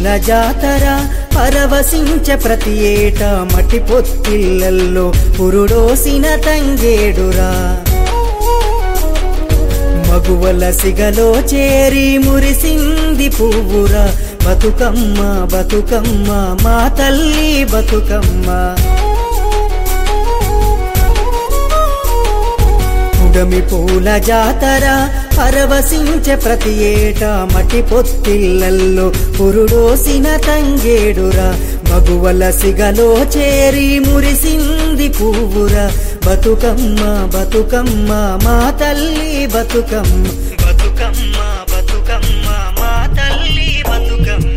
జాతర పరవశించ ప్రతి ఏటా మట్టి పొత్తిళ్ళల్లో పురుడోసిన తంగేడురా మగువల సిగలో చేరి మురిసింది పువ్వురా బతుకమ్మ బతుకమ్మ మా తల్లి బతుకమ్మ ఉడమి పూల జాతర పరవశించ ప్రతి ఏటా మట్టి పొత్తిళ్ళల్లో పురుడోసిన తంగేడురా మగువల సిగలో చేరి మురిసింది పువ్వురా బతుకమ్మ బతుకమ్మ మా తల్లి బతుకమ్మ బతుకమ్మ బతుకమ్మ మా తల్లి బతుకమ్మ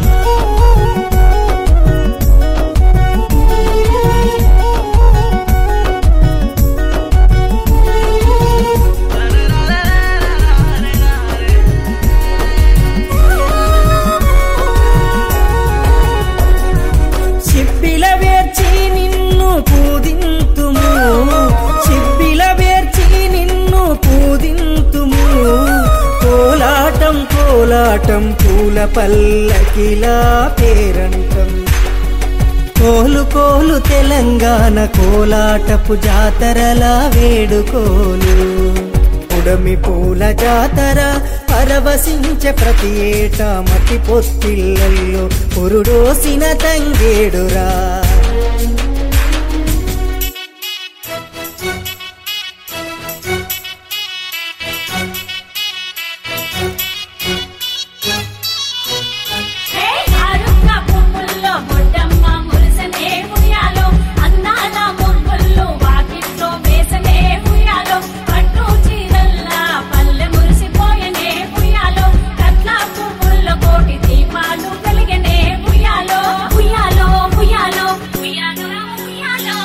చిప్పిల వేర్చి నిన్ను పూదింతుము చిప్పిల వేర్చి నిన్ను పూదింతుము కోలాటం కోలాటం పూల పల్లకిలా పేరంటం కోలు కోలు తెలంగాణ కోలాటపు జాతరలా వేడుకోలు ఉడమి పూల జాతర పరవశించ ప్రతి ఏటా మట్టి పొత్తిళ్ళల్లో పురుడోసిన తంగేడురా హే ఆరున్న పువ్వుల్లో బొడ్డమ్మ మురిసనే ఉయ్యాలో అందాల ముగ్గుల్లో వాకిట్లో వేసనే ఉయ్యాలో పట్టు చీరల్లా పల్లె మురిసిపోయనే ఉయ్యాలో కట్ల పువ్వుల్లో కోటి దీపాలు వెలిగనే ఉయ్యాలో ఉయ్యాలో ఉయ్యాలో ఉయ్యాలో ఉయ్యాలో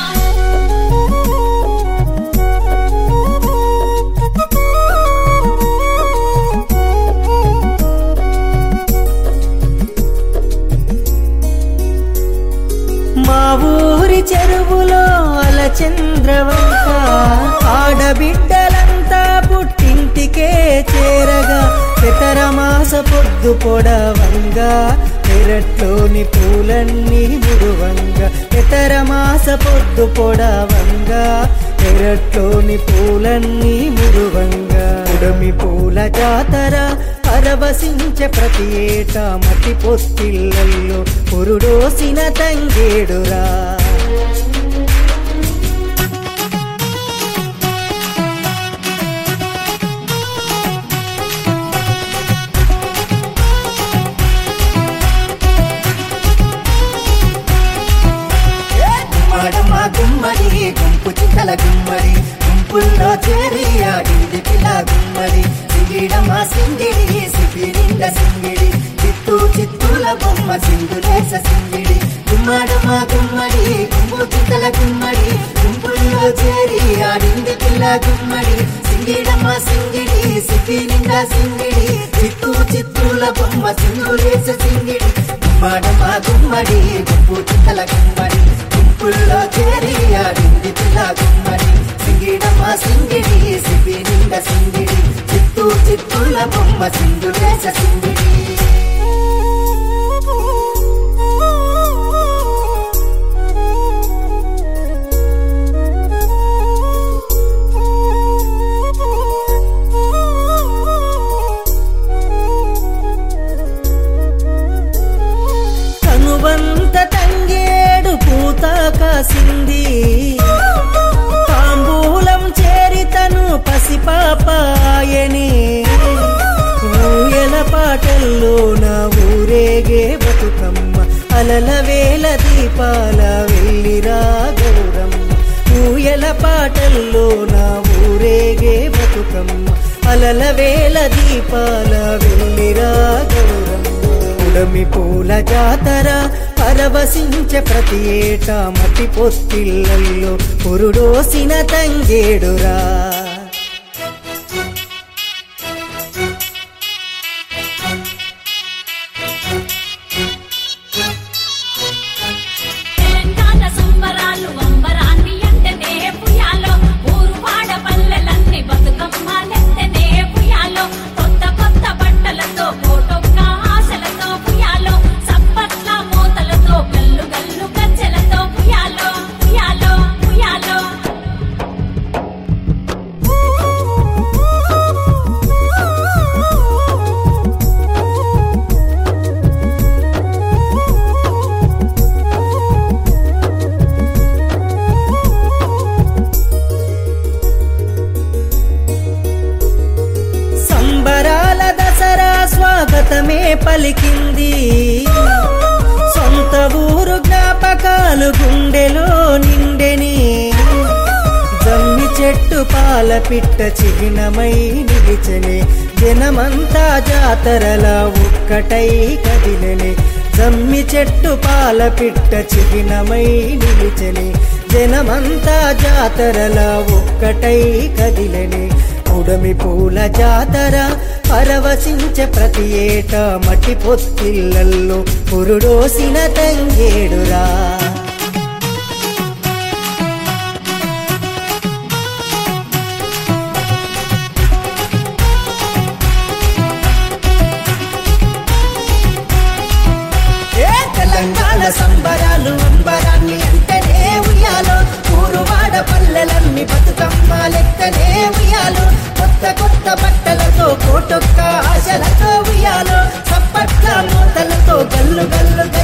మా ఊరి చెరువులో అలచంద్రవంక ఆడబిడ్డలంతా పుట్టింటికే చేరగా పెతరమాస పొద్దు పొడవంగా పెరట్లోని పూలన్నీ మురువంగా పెతరమాస పొద్దు పొడవంగా పెరట్లోని పూలన్నీ మురువంగా ఉడమి పూల జాతర పరవశించ ప్రతి ఏటా మట్టి పొత్తిళ్ళల్లో పురుడోసిన తంగేడురా గుమ్మడమ్మ గుమ్మడి గుంపు చింతల గుమ్మడి గుంపుల్లో చేరి ఆడింది పిల్ల గుమ్మడి సింగిడమ్మ సింగిడి సిపిరింద సింగిడి చిత్తూ చిత్తూల బొమ్మ సింధులేస సింగిడి గుమ్మడమ్మ గుమ్మడి గుంపు చింతల గుమ్మడి గుంపుల్లో చేరి ఆడింది పిల్ల గుమ్మడి సింగిడమ్మ సింగిడి సిపిరింద సింగిడి చిత్తూ చిత్తూల బొమ్మ సింధులేస సింగిడి గుమ్మడమ్మ గుమ్మడి గుంపు చింతల గుమ్మడి గుంపుల్లో చేరి ఆడింది పిల్ల గుమ్మడి సింగిడమ్మ సింగిడి సిపి నిండ సింగిడి చిత్తూ చిత్తూల బొమ్మ సింధులేస సింగిడి కనువంత తంగేడు పూత కాసింది తాంబూలం చేరితను పసిపాపాయని ఊయల పాటల్లో నా ఊరేగే బతుకమ్మ అలల వేల దీపాల వెళ్ళిరా గౌరమ్మ ఊయల పాటల్లో నా ఊరేగే బతుకమ్మ అలల వేల దీపాల వెళ్ళిరా గౌరమ్మ ఉడమి పూల జాతర పరవశించ ప్రతి ఏటా మట్టి పొత్తిళ్ళల్లో పురుడోసిన తంగేడురా తెలంగాణ సంబరాలు అంబరాన్ని ఎంటనే పుయాలో ఊరు వాడ పల్లెలన్నీ బతుకమ్మ నెత్తనే పుయాలో కొత్త కొత్త బట్టలతో కోటొక్క ఆశలతో పుయాలో సప్త పాల పిట్ట చిహ్నమై నిలిచనే జనమంతా జాతరలా ఒక్కటై కదిలనే జమ్మి చెట్టు పాల పిట్ట చిహ్నమై నిలిచనే జనమంతా జాతరలా ఒక్కటై కదిలనే ఉడమి పూల జాతర పరవశించే ప్రతి ఏటా మట్టి పొత్తిళ్ళల్లో పురుడోసిన తంగేడురా ఏ తెలంగాణ సంబరాలు అంబరాన్ని అంటేనే ఉయ్యాలో ఊరువాడ పల్లెలన్నీ బతుకమ్మ లెక్కనే ఉయ్యాలో కొత్త కొత్త బట్టలతో కోటొక్క ఆశలతో ఉయ్యాలో చప్పట్ల మూతలతో గల్లు గల్లు